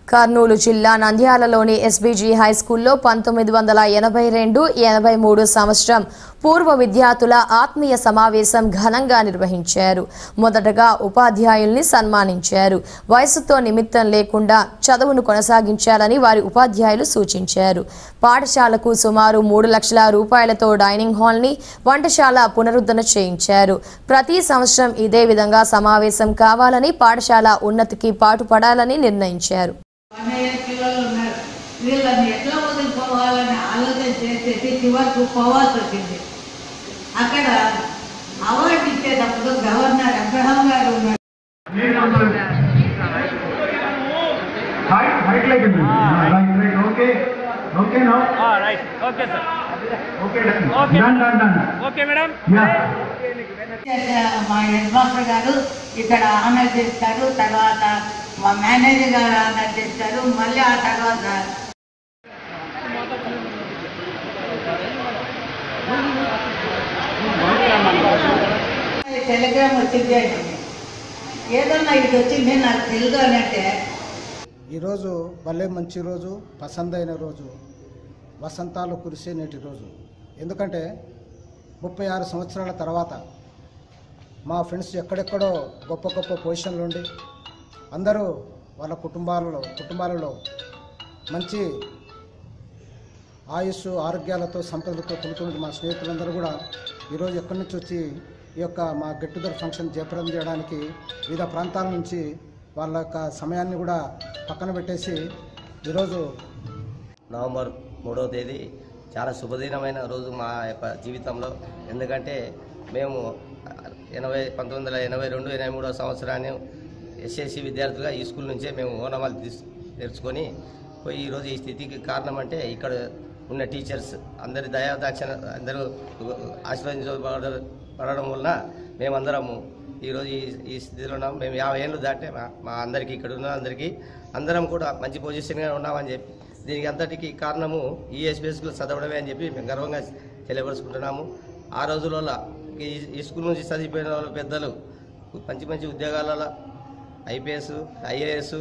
కర్నూలు జిల్లా నంద్యాలలోని SBG high స్కూల్లో పంతొమ్మిది వందల ఎనభై రెండు ఎనభై మూడు సంవత్సరం పూర్వ విద్యార్థుల ఆత్మీయ సమావేశం ఘనంగా నిర్వహించారు మొదటగా ఉపాధ్యాయుల్ని సన్మానించారు వయసుతో నిమిత్తం లేకుండా చదువును కొనసాగించాలని వారి ఉపాధ్యాయులు సూచించారు పాఠశాలకు సుమారు మూడు లక్షల రూపాయలతో డైనింగ్ హాల్ని వంటశాల పునరుద్ధరణ చేయించారు ప్రతి సంవత్సరం ఇదే విధంగా సమావేశం కావాలని పాఠశాల ఉన్నతికి పాటుపడాలని నిర్ణయించారు పన్నెండు పిల్లలు ఉన్నారు వీళ్ళని ఎట్లా వదులుకోవాలని ఆలోచన చేసేసి చివరకు పోవాల్సి వచ్చింది అక్కడ అవార్డు ఇచ్చేటప్పుడు గవర్నర్ అబ్రహం గారు ఉన్నారు Height, height like it. Right, right. Okay. Okay now. Ah, right. Okay, sir. Okay, done. Okay. Done, done, done. Okay, madam. Yeah. మా హెడ్ మాస్టర్ గారు ఇక్కడ ఆనర్ చేస్తారు తర్వాత మా మేనేజర్ గారు ఆనర్ చేస్తారు మళ్ళీ ఆ తర్వాత టెలిగ్రామ్ వచ్చింది అంటే ఏదన్నా ఇది వచ్చింది నాకు తెలుగు అని అంటే ఈరోజు భలే మంచి రోజు పసందైన రోజు వసంతాలు కురిసే నేటి రోజు ఎందుకంటే ముప్పై ఆరు సంవత్సరాల తర్వాత మా ఫ్రెండ్స్ ఎక్కడెక్కడో గొప్ప గొప్ప పొజిషన్లు ఉండి అందరూ వాళ్ళ కుటుంబాలలో కుటుంబాలలో మంచి ఆయుష్ ఆరోగ్యాలతో సంపదలతో పులుతున్న మా స్నేహితులందరూ కూడా ఈరోజు ఎక్కడి నుంచి వచ్చి ఈ యొక్క మా గెట్ టుగెదర్ ఫంక్షన్ జయప్రదం చేయడానికి వివిధ ప్రాంతాల నుంచి వాళ్ళ యొక్క సమయాన్ని కూడా పక్కన పెట్టేసి ఈరోజు నవంబర్ మూడవ తేదీ చాలా శుభదినమైన రోజు మా యొక్క జీవితంలో ఎందుకంటే మేము ఎనభై పంతొమ్మిది వందల ఎనభై రెండు ఎనభై మూడవ సంవత్సరాన్ని ఎస్ఎస్సి విద్యార్థులుగా ఈ స్కూల్ నుంచే మేము ఓనమాలు తీసు నేర్చుకొని పోయి ఈరోజు ఈ స్థితికి కారణం అంటే ఇక్కడ ఉన్న టీచర్స్ అందరి దయాదాక్షణ అందరూ ఆశీర్వదించబడ పడడం వలన మేమందరము ఈరోజు ఈ ఈ స్థితిలో ఉన్నాం మేము యాభై ఏళ్ళు దాటే మా మా అందరికీ ఇక్కడ ఉన్న అందరికీ అందరం కూడా మంచి పొజిషన్గా ఉన్నామని చెప్పి దీనికి అంతటికి కారణము ఈ ఎస్బీఎస్లో చదవడమే అని చెప్పి మేము గర్వంగా తెలియపరుచుకుంటున్నాము ఆ రోజులలో ఈ ఈ స్కూల్ నుంచి చదివిపోయిన వాళ్ళు పెద్దలు మంచి మంచి ఉద్యోగాలలో ఐపీఎస్ ఐఏఎస్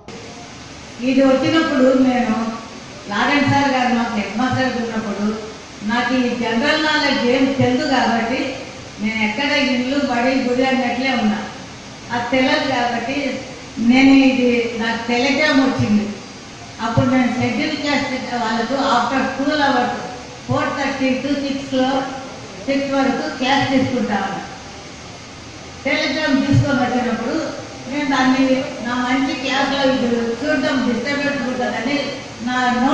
ఇది వచ్చినప్పుడు నేను నారాయణ సార్ గారు మాకు హెడ్ మాస్టర్ ఉన్నప్పుడు నాకు ఈ జనరల్ నాలెడ్జ్ ఏం తెలుసు కాబట్టి నేను ఎక్కడ ఇల్లు బడి గుడి అన్నట్లే ఉన్నా అది తెలియదు కాబట్టి నేను ఇది నాకు టెలిగ్రామ్ వచ్చింది అప్పుడు నేను షెడ్యూల్ క్లాస్ వాళ్ళకు after school hours four thirty to సిక్స్లో సిక్స్ వరకు క్లాస్ తీసుకుంటా ఉన్నా టెలిగ్రామ్ తీసుకొని వచ్చినప్పుడు నేను దాన్ని నా మంచి క్లాస్లో ఇది చూడడం డిస్టర్బెన్స్ ఉంటుందని నా నోట్